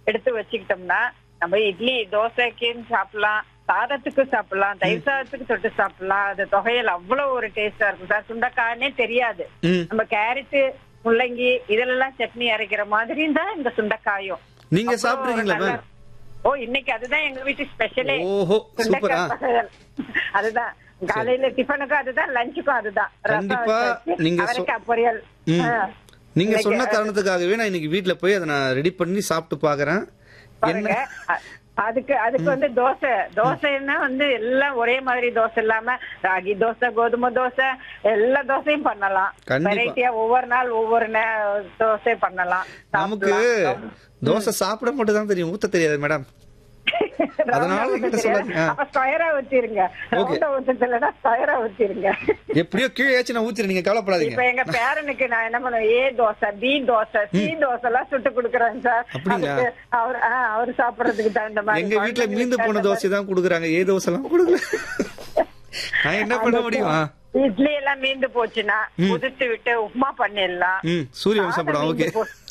எடுத்து வச்சுக்கிட்டோம்னா நம்ம இட்லி தோசைக்குன்னு சாப்பிடலாம் சாதத்துக்கு சாப்பிடலாம் தயிர் சாதத்துக்கு தொட்டு சாப்பிடலாம் அது தொகையல் அவ்வளவு ஒரு டேஸ்டா இருக்கும் சார் சுண்டைக்காய்னே தெரியாது ம் நம்ம கேரட்டு முள்ளங்கி இதெல்லாம் சட்னி அரைக்கிற மாதிரி தான் இந்த சுண்டைக்காயும் நீங்க அவ்வளவு சாப்பிடுறீங்களா நல்லா- மேம் ஓ இன்னைக்கு அதுதான் எங்க வீட்டு ஸ்பெஷலே ஓஹோ சூப்பரா சுண்டைக்காய் பசையல். அதுதான் காலையில டிஃபனுக்கும் அதுதான் லஞ்சுக்கும் அதுதான் ரசம் கண்டிப்பா வச்சாச்சு, நீங்க சொ- அவரைக்காய் பொரியல் ம். ஆ. நீங்க இன்னைக்கு சொன்ன அது- காரணத்துக்காகவே நான் இன்னைக்கு வீட்ல போய் அதை நான் ரெடி பண்ணி சாப்பிட்டு பாக்குறேன் பாருங்க அ- அதுக்கு அதுக்கு வந்து தோசை தோசைன்னா வந்து எல்லாம் ஒரே மாதிரி தோசை இல்லாம ராகி தோசை கோதுமை தோசை எல்லா தோசையும் பண்ணலாம் கண்டிப்பா. வெரைட்டியா ஒவ்வொரு நாள் ஒவ்வொரு நே- தோசை பண்ணலாம் நமக்கு சாப்பிடலாம். தோசை சாப்பிட மட்டும் தான் தெரியும் ஊத்த தெரியாது மேடம் அதனால ரவுண்டா என்கிட்ட ஊத்திருங்க. சொல்லாதீங்க. ஆ. அப்ப ஸ்கொயரா ஊத்திருங்க Okay. ரவுண்டா ஊத்துறதுலன்னா ஸ்கொயரா ஊத்திருங்க எப்படியோ கீழே ஏச்சு நான் ஊத்திரேன் நீங்க கவலைப்படாதீங்க இப்ப எங்க பேரனுக்கு நான் என்ன பண்ணுவேன் A dosa B dosa C dosa எல்லாம் சுட்டு கொடுக்குறேன் சார் அப்படிங்களா? அதுக்கு அவர் ஆ, அவர் சாப்பிடறதுக்கு தகுந்த மாதிரி எங்க வீட்ல மீந்து போன தோசை தான் குடுக்குறாங்க ஏ தோசை எல்லாம் கொடுக்கல நான் என்ன பண்ண முடியும் ஆ. இட்லி எல்லாம் மீந்து போச்சுன்னா உதிர்த்து விட்டு உப்புமா பண்ணிடலாம் ம் சூரிய வம்சம் படம் சாதம் ஓகே மீந்து போ-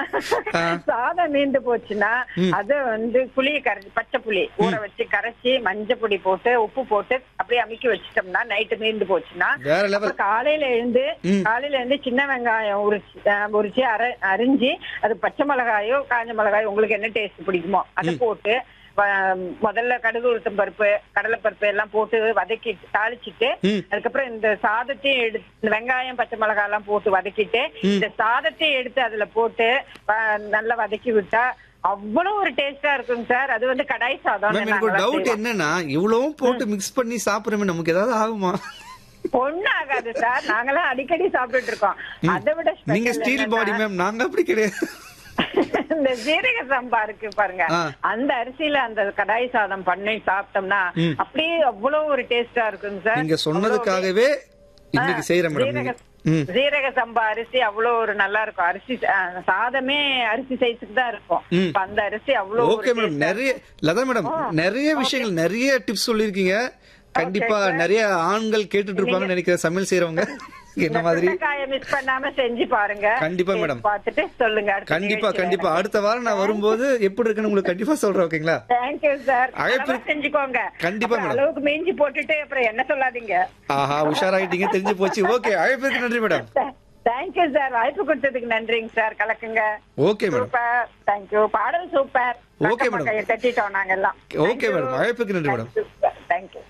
சாதம் மீந்து போச்சுன்னா அத வந்து புளிய கரைச்சி பச்சை புளி ஊற வச்சு கரைச்சி மஞ்சள் பொடி போட்டு உப்பு போட்டு அப்படியே அமுக்கி வச்சிட்டோம்னா நைட்டு மீந்து போச்சுன்னா வேற லெவல் அப்புறம் காலையில எழுந்து ம். காலையில இருந்து சின்ன வெங்காயம் உரிச்சு அஹ், உரிச்சு அரை அரிஞ்சு அது பச்சை மிளகாயோ காஞ்ச மிளகாயோ உங்களுக்கு என்ன டேஸ்ட் பிடிக்குமோ அதை போட்டு வ- முதல்ல கடுகு உளுத்தம் பருப்பு கடலை பருப்பு எல்லாம் போட்டு வதக்கி தாளிச்சிட்டு ம். அதுக்கப்புறம் இந்த சாதத்தையும் எடுத்து இந்த வெங்காயம் பச்சை மிளகாய் எல்லாம் போட்டு வதக்கிட்டு இந்த சாதத்தையும் எடுத்து அதுல போட்டு அஹ், நல்லா வதக்கி விட்டா அவ்வளவு ஒரு டேஸ்டா இருக்குங்க சார் அது வந்து கடாய் சாதம் மேம் எனக்கு ஒரு டவுட் என்னன்னா இவ்வளவும் போட்டு மிக்ஸ் பண்ணி சாப்பிடுறமே நமக்கு ஏதாவது ஆகுமா ஒண்ணும் ஆகாது சார் நாங்கெல்லாம் அடிக்கடி சாப்பிட்டுட்டு இருக்கோம் அதை விட special நீங்க ஸ்டீல் என்னன்னா, பாடி மேம் நாங்க அப்படி கிடையாது இந்த ஜீரக சம்பா இருக்கு பாருங்க ஆ. அந்த அரிசியில அந்த கடாய் சாதம் பண்ணி சாப்பிட்டோம்னா ம். அப்படியே அவ்வளவு ஒரு டேஸ்டா இருக்குங்க சார் நீங்க சொன்னதுக்காகவே இன்னைக்கு செய்யறேன் மேடம் ஜீரக நீங்க ம் ஜீரக சம்பா அரிசி அவ்வளவு ஒரு நல்லா இருக்கும் அரிசி அஹ், சாதமே அரிசி சைஸுக்கு தான் இருக்கும் ம். இப்ப அந்த அரிசி அவ்வளவு ஒரு ஓகே மேடம் taste ஆ நிறைய லதா மேடம் நிறைய விஷயங்கள் நிறைய டிப்ஸ் சொல்லிருக்கீங்க கண்டிப்பா நிறைய ஆண்கள் கேட்டுட்டு இருப்பாங்கன்னு நினைக்கிறேன் சமையல் செய்யறவங்க என்ன மாதிரி சுண்டைக்காயை மிஸ் பண்ணாம செஞ்சு பாருங்க கண்டிப்பா Taste மேடம். பார்த்துட்டு சொல்லுங்க அடுத்த கண்டிப்பா நிகழ்ச்சியில கண்டிப்பா எனக்கு. அடுத்த வாரம் நான் வரும்போது எப்படி இருக்குன்னு உங்களுக்கு கண்டிப்பா சொல்றேன் ஓகேங்களா தேங்க்யூ சார் அழைப்பு- அளவா செஞ்சுக்கோங்க கண்டிப்பா அப்புறம் மேடம். அளவுக்கு மீஞ்சி போட்டுட்டு அப்புறம் என்ன சொல்லாதீங்க ஆஹா உஷாராயிட்டீங்க தெரிஞ்சு போச்சு ஓகே அழைப்பிற்கு நன்றி மேடம் தேங்க்யூ சார் வாய்ப்பு கொடுத்ததுக்கு நன்றிங்க சார் கலக்குங்க ஓகே மேடம் சூப்பர் தேங்க்யூ பாடல் சூப்பர் Okay, madam. கையை தட்டிட்டோம் நாங்க எல்லாம் Okay, madam. அழைப்புக்கு நன்றி, madam. தேங்க்யூ